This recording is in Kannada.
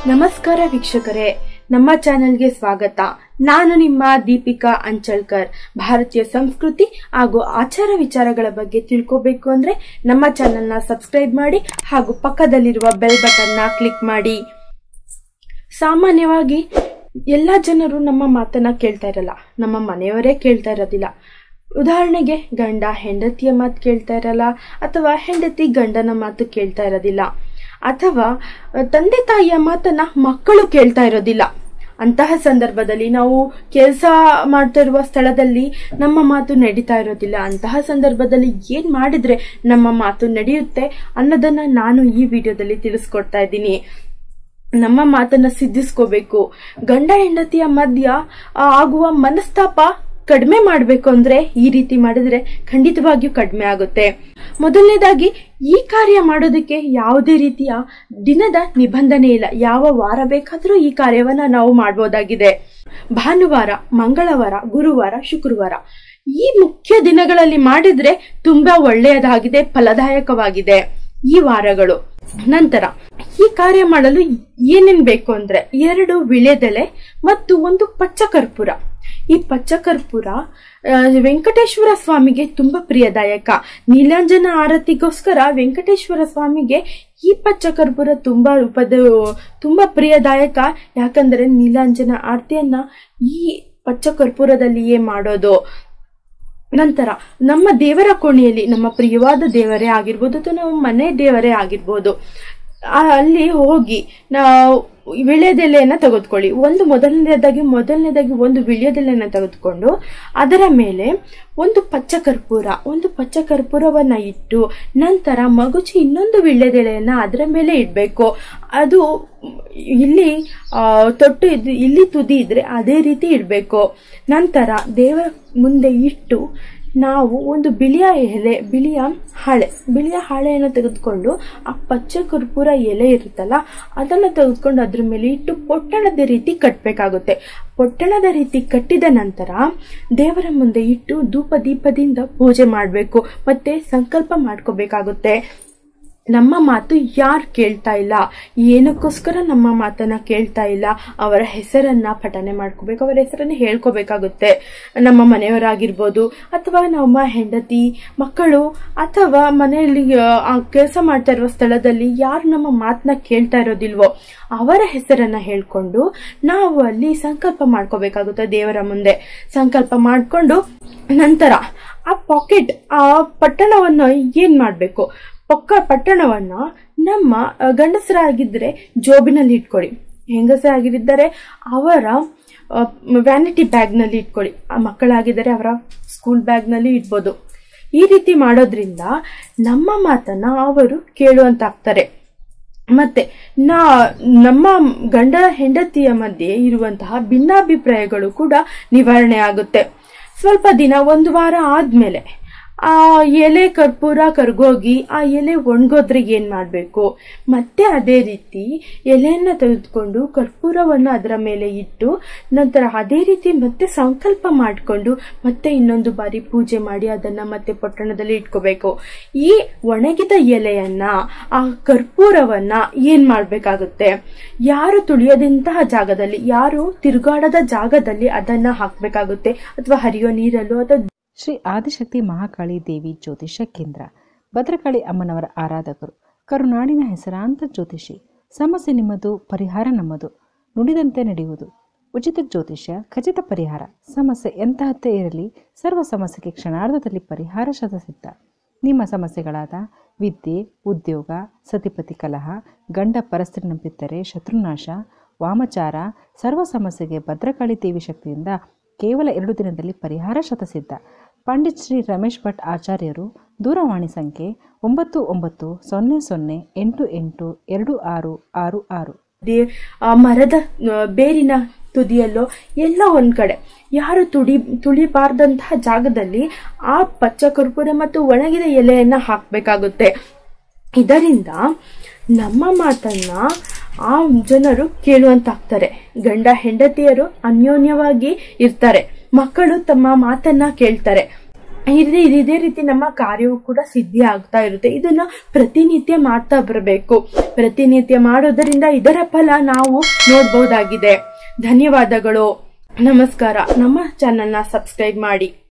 ನಮಸ್ಕಾರ ವೀಕ್ಷಕರೇ ನಮ್ಮ ಚಾನೆಲ್ಗೆ ಸ್ವಾಗತ ನಾನು ನಿಮ್ಮ ದೀಪಿಕಾ ಅಂಚಲ್ಕರ್ ಭಾರತೀಯ ಸಂಸ್ಕೃತಿ ಹಾಗೂ ಆಚಾರ ವಿಚಾರಗಳ ಬಗ್ಗೆ ತಿಳ್ಕೋಬೇಕು ಅಂದ್ರೆ ನಮ್ಮ ಚಾನೆಲ್ನ ಸಬ್ಸ್ಕ್ರೈಬ್ ಮಾಡಿ ಹಾಗೂ ಪಕ್ಕದಲ್ಲಿರುವ ಬೆಲ್ ಬಟನ್ನ ಕ್ಲಿಕ್ ಮಾಡಿ ಸಾಮಾನ್ಯವಾಗಿ ಎಲ್ಲ ಜನರು ನಮ್ಮ ಮಾತನ್ನ ಕೇಳ್ತಾ ಇರಲ್ಲ ನಮ್ಮ ಮನೆಯವರೇ ಕೇಳ್ತಾ ಇರೋದಿಲ್ಲ ಉದಾಹರಣೆಗೆ ಗಂಡ ಹೆಂಡತಿಯ ಮಾತು ಕೇಳ್ತಾ ಇರಲ್ಲ ಅಥವಾ ಹೆಂಡತಿ ಗಂಡನ ಮಾತು ಕೇಳ್ತಾ ಇರೋದಿಲ್ಲ ಅಥವಾ ತಂದೆ ತಾಯಿಯ ಮಾತನ್ನ ಮಕ್ಕಳು ಕೇಳ್ತಾ ಇರೋದಿಲ್ಲ ಅಂತಹ ಸಂದರ್ಭದಲ್ಲಿ ನಾವು ಕೆಲಸ ಮಾಡ್ತಾ ಇರುವ ಸ್ಥಳದಲ್ಲಿ ನಮ್ಮ ಮಾತು ನಡೀತಾ ಇರೋದಿಲ್ಲ ಅಂತಹ ಸಂದರ್ಭದಲ್ಲಿ ಏನ್ ಮಾಡಿದ್ರೆ ನಮ್ಮ ಮಾತು ನಡೆಯುತ್ತೆ ಅನ್ನೋದನ್ನ ನಾನು ಈ ವಿಡಿಯೋದಲ್ಲಿ ತಿಳಿಸ್ಕೊಡ್ತಾ ಇದ್ದೀನಿ ನಮ್ಮ ಮಾತನ್ನ ಸಿದ್ಧಿಸ್ಕೋಬೇಕು ಗಂಡ ಹೆಂಡತಿಯ ಮಧ್ಯ ಆ, ಆಗುವ ಮನಸ್ತಾಪ ಕಡಿಮೆ ಮಾಡಬೇಕು ಅಂದ್ರೆ ಈ ರೀತಿ ಮಾಡಿದ್ರೆ ಖಂಡಿತವಾಗಿಯೂ ಕಡಿಮೆ ಆಗುತ್ತೆ ಮೊದಲನೇದಾಗಿ ಈ ಕಾರ್ಯ ಮಾಡೋದಕ್ಕೆ ಯಾವುದೇ ರೀತಿಯ ದಿನದ ನಿಬಂಧನೆ ಇಲ್ಲ ಯಾವ ವಾರ ಬೇಕಾದರೂ ಈ ಕಾರ್ಯವನ್ನ ನಾವು ಮಾಡಬಹುದಾಗಿದೆ ಭಾನುವಾರ ಮಂಗಳವಾರ ಗುರುವಾರ ಶುಕ್ರವಾರ ಈ ಮುಖ್ಯ ದಿನಗಳಲ್ಲಿ ಮಾಡಿದ್ರೆ ತುಂಬಾ ಒಳ್ಳೆಯದಾಗಿದೆ ಫಲದಾಯಕವಾಗಿದೆ ಈ ವಾರಗಳು ನಂತರ ಈ ಕಾರ್ಯ ಮಾಡಲು ಏನೇನ್ ಬೇಕು ಅಂದ್ರೆ ಎರಡು ವಿಳೆದೆಲೆ ಮತ್ತು ಒಂದು ಪಚ್ಚ ಕರ್ಪೂರ ಈ ಪಚ್ಚ ಕರ್ಪೂರ ಆ, ವೆಂಕಟೇಶ್ವರ ಸ್ವಾಮಿಗೆ ತುಂಬಾ ಪ್ರಿಯದಾಯಕ ನೀಲಾಂಜನ ಆರತಿಗೋಸ್ಕರ ವೆಂಕಟೇಶ್ವರ ಸ್ವಾಮಿಗೆ ಈ ಪಚ್ಚ ಕರ್ಪೂರ ತುಂಬಾ ರೂಪದ ತುಂಬಾ ಪ್ರಿಯದಾಯಕ ಯಾಕಂದ್ರೆ ನೀಲಾಂಜನ ಆರತಿಯನ್ನ ಈ ಪಚ್ಚ ಕರ್ಪೂರದಲ್ಲಿಯೇ ಮಾಡೋದು ನಂತರ ನಮ್ಮ ದೇವರ ಕೋಣೆಯಲ್ಲಿ ನಮ್ಮ ಪ್ರಿಯವಾದ ದೇವರೇ ಆಗಿರ್ಬೋದು ಅಥವಾ ನಮ್ಮ ಮನೆ ದೇವರೇ ಆಗಿರ್ಬೋದು ಆ, ಅಲ್ಲಿ ಹೋಗಿ ನಾವು ವಿಳ್ಯದೆಲೆಯನ್ನ ತೆಗೆದುಕೊಳ್ಳಿ ಒಂದು ಮೊದಲನೇದಾಗಿ ಮೊದಲನೇದಾಗಿ ಒಂದು ವಿಳ್ಯದೆಲೆಯನ್ನ ತೆಗೆದುಕೊಂಡು ಅದರ ಮೇಲೆ ಒಂದು ಪಚ್ಚ ಕರ್ಪೂರ ಒಂದು ಪಚ್ಚ ಕರ್ಪೂರವನ್ನ ಇಟ್ಟು ನಂತರ ಮಗುಚಿ ಇನ್ನೊಂದು ವಿಳ್ಯದೆಲೆಯನ್ನ ಅದರ ಮೇಲೆ ಇಡಬೇಕು ಅದು ಇಲ್ಲಿ ಆ, ತೊಟ್ಟು ಇದ್ದು ಇಲ್ಲಿ ತುದಿ ಇದ್ರೆ ಅದೇ ರೀತಿ ಇಡಬೇಕು ನಂತರ ದೇವರ ಮುಂದೆ ಇಟ್ಟು ನಾವು ಒಂದು ಬಿಳಿಯ ಎಲೆ ಬಿಳಿಯ ಹಾಳೆ ಬಿಳಿಯ ಹಾಳೆಯನ್ನು ತೆಗೆದುಕೊಂಡು ಆ ಪಚ್ಚ ಕರ್ಪೂರ ಎಲೆ ಇರುತ್ತಲ್ಲ ಅದನ್ನು ತೆಗೆದುಕೊಂಡು ಅದ್ರ ಮೇಲೆ ಇಟ್ಟು ಪೊಟ್ಟಣದ ರೀತಿ ಕಟ್ಟಬೇಕಾಗುತ್ತೆ ಪೊಟ್ಟಣದ ರೀತಿ ಕಟ್ಟಿದ ನಂತರ ದೇವರ ಮುಂದೆ ಇಟ್ಟು ಧೂಪ ದೀಪದಿಂದ ಪೂಜೆ ಮಾಡಬೇಕು ಮತ್ತೆ ಸಂಕಲ್ಪ ಮಾಡ್ಕೋಬೇಕಾಗುತ್ತೆ ನಮ್ಮ ಮಾತು ಯಾರು ಕೇಳ್ತಾ ಇಲ್ಲ ಏನಕ್ಕೋಸ್ಕರ ನಮ್ಮ ಮಾತನ್ನ ಕೇಳ್ತಾ ಇಲ್ಲ ಅವರ ಹೆಸರನ್ನ ಪಠನೆ ಮಾಡ್ಕೋಬೇಕು ಅವರ ಹೆಸರನ್ನ ಹೇಳ್ಕೋಬೇಕಾಗುತ್ತೆ ನಮ್ಮ ಮನೆಯವರಾಗಿರ್ಬೋದು ಅಥವಾ ನಮ್ಮ ಹೆಂಡತಿ ಮಕ್ಕಳು ಅಥವಾ ಮನೆಯಲ್ಲಿ ಕೆಲಸ ಮಾಡ್ತಾ ಇರುವ ಸ್ಥಳದಲ್ಲಿ ಯಾರು ನಮ್ಮ ಮಾತನ್ನ ಕೇಳ್ತಾ ಇರೋದಿಲ್ವೋ ಅವರ ಹೆಸರನ್ನ ಹೇಳ್ಕೊಂಡು ನಾವು ಅಲ್ಲಿ ಸಂಕಲ್ಪ ಮಾಡ್ಕೋಬೇಕಾಗುತ್ತೆ ದೇವರ ಮುಂದೆ ಸಂಕಲ್ಪ ಮಾಡ್ಕೊಂಡು ನಂತರ ಆ ಪಾಕೆಟ್ ಆ ಪಟ್ಟಣವನ್ನ ಏನ್ ಮಾಡ್ಬೇಕು ಪೊಕ್ಕ ಪಟ್ಟಣವನ್ನ ನಮ್ಮ ಅ, ಗಂಡಸರಾಗಿದ್ರೆ ಜೋಬಿನಲ್ಲಿ ಇಟ್ಕೊಳ್ಳಿ ಹೆಂಗಸರಾಗಿದ್ದರೆ ಅವರ ವ್ಯಾನಿಟಿ ಬ್ಯಾಗ್ನಲ್ಲಿ ಇಟ್ಕೊಳ್ಳಿ ಆ ಮಕ್ಕಳಾಗಿದ್ದರೆ ಅವರ ಸ್ಕೂಲ್ ಬ್ಯಾಗ್ನಲ್ಲಿ ಇಡ್ಬೋದು ಈ ರೀತಿ ಮಾಡೋದ್ರಿಂದ ನಮ್ಮ ಮಾತನ್ನ ಅವರು ಕೇಳುವಂತಾಗ್ತಾರೆ ಮತ್ತೆ ನಾ ನಮ್ಮ ಗಂಡ ಹೆಂಡತಿಯ ಮಧ್ಯೆ ಇರುವಂತಹ ಭಿನ್ನಾಭಿಪ್ರಾಯಗಳು ಕೂಡ ನಿವಾರಣೆ ಆಗುತ್ತೆ ಸ್ವಲ್ಪ ದಿನ ಒಂದು ವಾರ ಆದ್ಮೇಲೆ ಆ ಎಲೆ ಕರ್ಪೂರ ಕರ್ಗೋಗಿ ಆ ಎಲೆ ಒಣಗೋದ್ರೆ ಏನ್ ಮಾಡ್ಬೇಕು ಮತ್ತೆ ಅದೇ ರೀತಿ ಎಲೆಯನ್ನ ತೆಗೆದುಕೊಂಡು ಕರ್ಪೂರವನ್ನು ಅದರ ಮೇಲೆ ಇಟ್ಟು ನಂತರ ಅದೇ ರೀತಿ ಮತ್ತೆ ಸಂಕಲ್ಪ ಮಾಡಿಕೊಂಡು ಮತ್ತೆ ಇನ್ನೊಂದು ಬಾರಿ ಪೂಜೆ ಮಾಡಿ ಅದನ್ನ ಮತ್ತೆ ಪೊಟ್ಟಣದಲ್ಲಿ ಇಟ್ಕೋಬೇಕು ಈ ಒಣಗಿದ ಎಲೆಯನ್ನ ಆ ಕರ್ಪೂರವನ್ನ ಏನ್ ಮಾಡ್ಬೇಕಾಗುತ್ತೆ ಯಾರು ತುಳಿಯದಂತಹ ಜಾಗದಲ್ಲಿ ಯಾರು ತಿರುಗಾಡದ ಜಾಗದಲ್ಲಿ ಅದನ್ನ ಹಾಕ್ಬೇಕಾಗುತ್ತೆ ಅಥವಾ ಹರಿಯೋ ನೀರಲ್ಲೋ ಅಥವಾ ಶ್ರೀ ಆದಿಶಕ್ತಿ ಮಹಾಕಾಳಿ ದೇವಿ ಜ್ಯೋತಿಷ್ಯ ಕೇಂದ್ರ ಭದ್ರಕಾಳಿ ಅಮ್ಮನವರ ಆರಾಧಕರು ಕರುನಾಡಿನ ಹೆಸರಾಂತ ಜ್ಯೋತಿಷಿ ಸಮಸ್ಯೆ ನಿಮ್ಮದು ಪರಿಹಾರ ನಮ್ಮದು ನುಡಿದಂತೆ ನಡೆಯುವುದು ಉಚಿತ ಜ್ಯೋತಿಷ್ಯ ಖಚಿತ ಪರಿಹಾರ ಸಮಸ್ಯೆ ಎಂತಹದ್ದೇ ಇರಲಿ ಸರ್ವ ಸಮಸ್ಯೆಗೆ ಕ್ಷಣಾರ್ಧದಲ್ಲಿ ಪರಿಹಾರ ಶತಸಿದ್ಧ ನಿಮ್ಮ ಸಮಸ್ಯೆಗಳಾದ ವಿದ್ಯೆ ಉದ್ಯೋಗ ಸತಿಪತಿ ಕಲಹ ಗಂಡ ಪರಸ್ತ್ರೀ ನಂಬಿದ್ದರೆ ಶತ್ರುನಾಶ ವಾಮಚಾರ ಸರ್ವ ಸಮಸ್ಯೆಗೆ ಭದ್ರಕಾಳಿ ದೇವಿ ಶಕ್ತಿಯಿಂದ ಕೇವಲ ಎರಡು ದಿನದಲ್ಲಿ ಪರಿಹಾರ ಶತಸಿದ್ಧ ಪಂಡಿತ್ ಶ್ರೀ ರಮೇಶ್ ಭಟ್ ಆಚಾರ್ಯರು ದೂರವಾಣಿ ಸಂಖ್ಯೆ ಒಂಬತ್ತು ಒಂಬತ್ತು ಸೊನ್ನೆ ಸೊನ್ನೆ ಎಂಟು ಎಂಟು ಎರಡು ಆರು ಆರು ಆರು ದೇ- ಆ ಮರದ ಆ, ಬೇರಿನ ತುದಿಯಲ್ಲೋ ಎಲ್ಲ ಒಂದ್ ಕಡೆ ಯಾರು ತುಡಿ ತುಳಿಬಾರ್ದಂತಹ ಜಾಗದಲ್ಲಿ ಆ ಪಚ್ಚ ಕರ್ಪೂರ ಮತ್ತು ಒಣಗಿದ ಎಲೆಯನ್ನ ಹಾಕ್ಬೇಕಾಗುತ್ತೆ ಇದರಿಂದ ನಮ್ಮ ಮಾತನ್ನ ಆ ಜನರು ಕೇಳುವಂತಾಗ್ತಾರೆ ಗಂಡ ಹೆಂಡತಿಯರು ಅನ್ಯೋನ್ಯವಾಗಿ ಇರ್ತಾರೆ ಮಕ್ಕಳು ತಮ್ಮ ಮಾತನ್ನ ಕೇಳ್ತಾರೆ ಇದೇ ಇದೇ ರೀತಿ ನಮ್ಮ ಕಾರ್ಯವು ಕೂಡ ಸಿದ್ಧಿ ಆಗ್ತಾ ಇರುತ್ತೆ ಇದನ್ನ ಪ್ರತಿನಿತ್ಯ ಮಾಡ್ತಾ ಬರಬೇಕು ಪ್ರತಿನಿತ್ಯ ಮಾಡೋದರಿಂದ ಇದರ ಫಲ ನಾವು ನೋಡಬಹುದಾಗಿದೆ ಧನ್ಯವಾದಗಳು ನಮಸ್ಕಾರ ನಮ್ಮ ಚಾನೆಲ್ನ ಸಬ್ಸ್ಕ್ರೈಬ್ ಮಾಡಿ